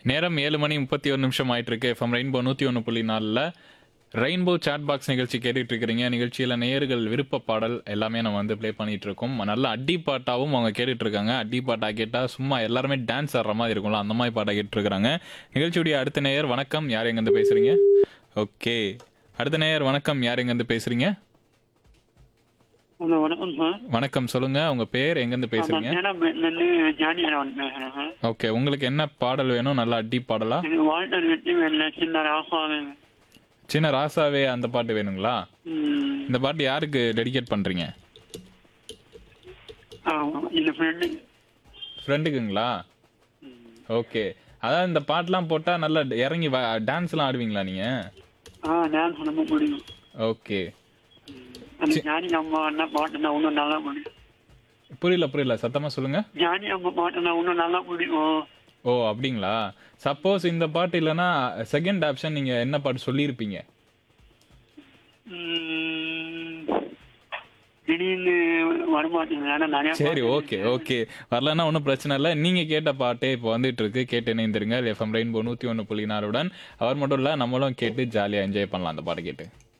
நேரம் ஏழு மணி முப்பத்தி ஒரு நிமிஷம் ஆயிட்டு இருக்கு எஃப்எம் ரெயின்போ நூற்றி ஒன்று புள்ளி நாலில் ரெயின்போ சாட் பாக்ஸ் நிகழ்ச்சி கேட்டுட்டு இருக்கிறீங்க நிகழ்ச்சியில் நேயர்கள் விருப்ப பாடல் எல்லாமே நம்ம வந்து ப்ளே பண்ணிட்டு இருக்கோம் நல்ல அடி பாட்டாவும் அவங்க கேட்டுட்டு இருக்காங்க அடி பாட்டா கேட்டால் சும்மா எல்லாருமே டான்ஸ் ஆடுற மாதிரி இருக்கும்ல அந்த மாதிரி பாட்டை கேட்டுட்டு இருக்காங்க நிகழ்ச்சியுடைய அடுத்த நேயர் வணக்கம் யார் எங்கேருந்து பேசுறீங்க ஓகே அடுத்த நேயர் வணக்கம் யார் எங்கேருந்து பேசுறீங்க ஹலோ வணக்கம் சார் வணக்கம் சொல்லுங்க உங்க பேர் எங்கேருந்து பேசுறீங்க மேடம் நின்று ஜானி வந்து பேசுகிறேன் சார் ஓகே உங்களுக்கு என்ன பாடல் வேணும் நல்லா அடி பாடலா எனக்கு வாழ்த்தர் வெற்றி வேலை சின்ன ராசாவே சின்ன ராசாவே அந்த பாட்டு வேணுங்களா ம், இந்த பாட்டு யாருக்கு டெடிகேட் பண்றீங்க ஆமா இந்த ஃப்ரெண்டு ஃப்ரெண்டுக்குங்களா ஓகே அதான் இந்த பாட்டெலாம் போட்டால் நல்லா இறங்கி டான்ஸ்லாம் ஆடுவீங்களா நீங்க ஆ டான்ஸ் ரொம்ப பிடிக்கும் ஓகே அந்த ஜானி அம்மா அண்ணா பாட்டுனா இன்னும் நல்லா பிடிக்கும் புரியல புரியல சத்தமா சொல்லுங்க ஜானி அம்மா பாட்டுனா இன்னும் நல்லா பிடிக்கும் ஓ அப்படிங்களா சப்போஸ் இந்த பாட்டு இல்லைன்னா செகண்ட் ஆப்ஷன் நீங்க என்ன பாட்டு சொல்லியிருப்பீங்க ம், திடீர்னு வரமாட்டேங்குது ஆனால் நிறைய சரி ஓகே ஓகே வரலன்னா ஒன்றும் பிரச்சனை இல்லை நீங்க கேட்ட பாட்டே இப்போ வந்துட்டு இருக்கு கேட்டு இணைந்திருங்க எஃப்எம் ரெயின்போ நூற்றி ஒன்று புள்ளி நாலுடன் அவர் மட்டும் இல்லை நம்மளும் கேட்டு ஜாலியாக என்ஜாய் பண்ணலாம் அந்த பாட்டு கேட்டு